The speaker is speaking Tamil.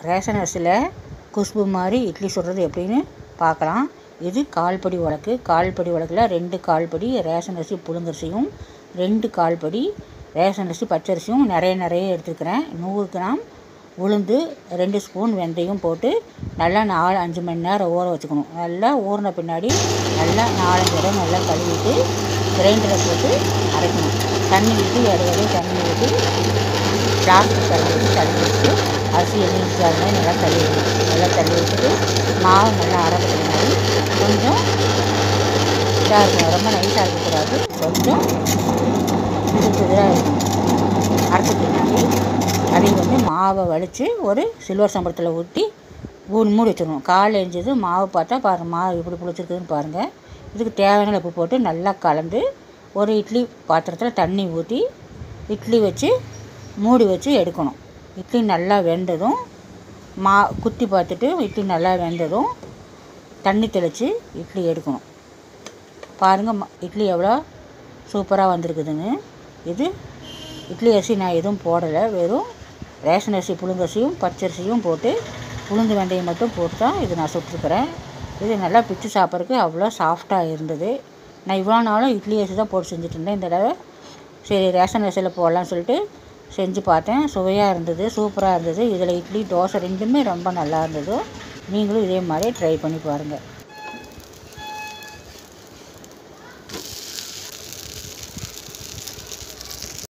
ரேஷன் அரிசியில் குஷ்பு மாதிரி இட்லி சுடுறது எப்படின்னு பார்க்கலாம் இது கால்படி உலக்கு கால்படி உலக்கில் ரெண்டு கால்படி ரேஷன் அரிசி புழுங்கரிசியும் ரெண்டு கால்படி ரேஷன் அரிசி பச்சரிசியும் நிறைய நிறைய எடுத்துக்கிறேன் நூறு கிராம் உளுந்து ரெண்டு ஸ்பூன் வெந்தயம் போட்டு நல்லா நாலு அஞ்சு மணி நேரம் ஊற வச்சுக்கணும் நல்லா ஊறின பின்னாடி நல்லா நாலஞ்சு இடம் நல்லா கழுவிட்டு கிரைண்டரில் போட்டு அரைக்கணும் தண்ணி ஊற்றி இடையிடையே தண்ணி ஊற்றி பிளாஸ்டிக் கரண்டி வச்சு தண்ணி வச்சு அரிசி எண்ணெய் அது மாதிரி நல்லா தள்ளி விடணும் நல்லா தள்ளி வச்சுட்டு மாவு நல்லா அரைக்கிற மாதிரி கொஞ்சம் இதாக இருக்கணும் ரொம்ப நைஸாக இருக்கக்கூடாது கொஞ்சம் இது இதாக இருக்கணும் அரைச்ச பின்னாடி அதை வந்து மாவை வலித்து ஒரு சில்வர் சம்பளத்தில் ஊற்றி மூணு மூடி வச்சிடணும் காலைல எழுஞ்சது மாவு பார்த்தா பாருங்கள் மாவு எப்படி புளிச்சிருக்குதுன்னு பாருங்கள் இதுக்கு தேவையான உப்பு போட்டு நல்லா கலந்து ஒரு இட்லி பாத்திரத்தில் தண்ணி ஊற்றி இட்லி வச்சு மூடி வச்சு எடுக்கணும் இட்லி நல்லா வெந்ததும் மா குத்தி பார்த்துட்டு இட்லி நல்லா வெந்ததும் தண்ணி தெளித்து இட்லி எடுக்கணும் பாருங்கள் ம- இட்லி எவ்வளோ சூப்பராக வந்திருக்குதுன்னு இது இட்லி அரிசி நான் எதுவும் போடலை வெறும் ரேஷன் அரிசி புழுங்கரிசியும் பச்சரிசியும் போட்டு உளுந்து வெந்தயம் மட்டும் போட்டு தான் இது நான் சுட்டிருக்கிறேன் இது நல்லா பிச்சு சாப்பிட்றதுக்கு அவ்வளோ சாஃப்டாக இருந்தது நான் இவ்வளோ நாளும் இட்லி அரிசி தான் போட்டு செஞ்சுட்டு இருந்தேன் இந்த தடவை சரி ரேஷன் அரிசியில் போடலாம்னு சொல்லிட்டு செஞ்சு பார்த்தேன் சுவையாக இருந்தது சூப்பராக இருந்தது இதில் இட்லி தோசை ரெண்டுமே ரொம்ப நல்லா இருந்தது நீங்களும் இதே மாதிரி ட்ரை பண்ணி பாருங்கள்